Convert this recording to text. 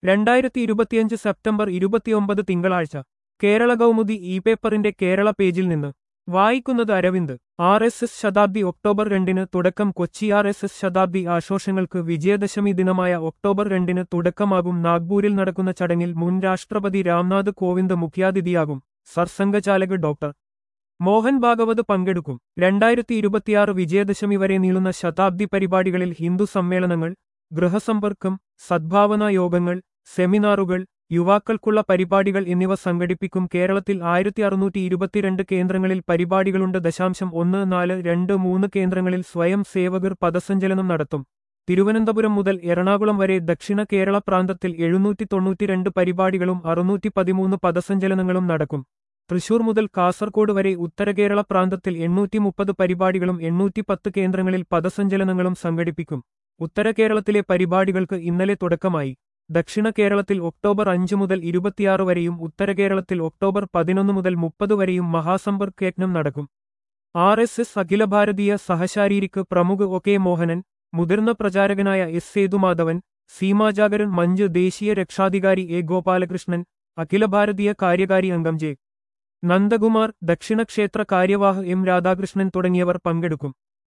രണ്ടായിരത്തി ഇരുപത്തിയഞ്ച് സെപ്റ്റംബർ ഇരുപത്തിയൊമ്പത് തിങ്കളാഴ്ച കേരള കൗമുദി ഇ പേപ്പറിന്റെ കേരള പേജിൽ നിന്ന് വായിക്കുന്നത് അരവിന്ദ് ആർ എസ് എസ് ശതാബ്ദി ഒക്ടോബർ രണ്ടിന് തുടക്കം കൊച്ചി ആർ എസ് എസ് ശതാബ്ദി ആഘോഷങ്ങൾക്ക് വിജയദശമി ദിനമായ ഒക്ടോബർ രണ്ടിന് തുടക്കമാകും നാഗ്പൂരിൽ നടക്കുന്ന ചടങ്ങിൽ മുൻ രാഷ്ട്രപതി രാംനാഥ് കോവിന്ദ് മുഖ്യാതിഥിയാകും സർസംഘചാലക് ഡോക്ടർ മോഹൻ ഭാഗവത് പങ്കെടുക്കും രണ്ടായിരത്തി ഇരുപത്തിയാറ് വിജയദശമി വരെ നീളുന്ന ശതാബ്ദി പരിപാടികളിൽ ഹിന്ദു സമ്മേളനങ്ങൾ ഗൃഹസമ്പർക്കം സദ്ഭാവനാ യോഗങ്ങൾ സെമിനാറുകൾ യുവാക്കൾക്കുള്ള പരിപാടികൾ എന്നിവ സംഘടിപ്പിക്കും കേരളത്തിൽ ആയിരത്തി അറുന്നൂറ്റി ഇരുപത്തിരണ്ട് കേന്ദ്രങ്ങളിൽ പരിപാടികളുണ്ട് ദശാംശം ഒന്ന് നാല് രണ്ട് മൂന്ന് കേന്ദ്രങ്ങളിൽ സ്വയം സേവകർ പദസഞ്ചലനം നടത്തും തിരുവനന്തപുരം മുതൽ എറണാകുളം വരെ ദക്ഷിണ കേരള പ്രാന്തത്തിൽ എഴുന്നൂറ്റി തൊണ്ണൂറ്റിരണ്ട് പരിപാടികളും അറുന്നൂറ്റി പതിമൂന്ന് പദസഞ്ചലനങ്ങളും നടക്കും തൃശൂർ മുതൽ കാസർകോട് വരെ ഉത്തരകേരള പ്രാന്തത്തിൽ എണ്ണൂറ്റി മുപ്പത് പരിപാടികളും എണ്ണൂറ്റി പത്ത് കേന്ദ്രങ്ങളിൽ പദസഞ്ചലനങ്ങളും സംഘടിപ്പിക്കും ഉത്തര കേരളത്തിലെ പരിപാടികൾക്ക് ഇന്നലെ തുടക്കമായി ദക്ഷിണ കേരളത്തിൽ ഒക്ടോബർ അഞ്ച് മുതൽ ഇരുപത്തിയാറ് വരെയും ഉത്തര കേരളത്തിൽ ഒക്ടോബർ പതിനൊന്ന് മുതൽ മുപ്പത് വരെയും മഹാസമ്പർക്ക് യജ്ഞം നടക്കും ആർ എസ് എസ് അഖില ഭാരതീയ സഹശാരീരിക്ക് പ്രമുഖ് ഒ കെ മോഹനൻ മുതിർന്ന പ്രചാരകനായ എസ് സേതുമാധവൻ സീമാജാഗരൻ മഞ്ച് ദേശീയ രക്ഷാധികാരി എ ഗോപാലകൃഷ്ണൻ അഖില ഭാരതീയ കാര്യകാരി അംഗം ജെ നന്ദകുമാർ ദക്ഷിണ ക്ഷേത്ര കാര്യവാഹ് എം രാധാകൃഷ്ണൻ തുടങ്ങിയവർ പങ്കെടുക്കും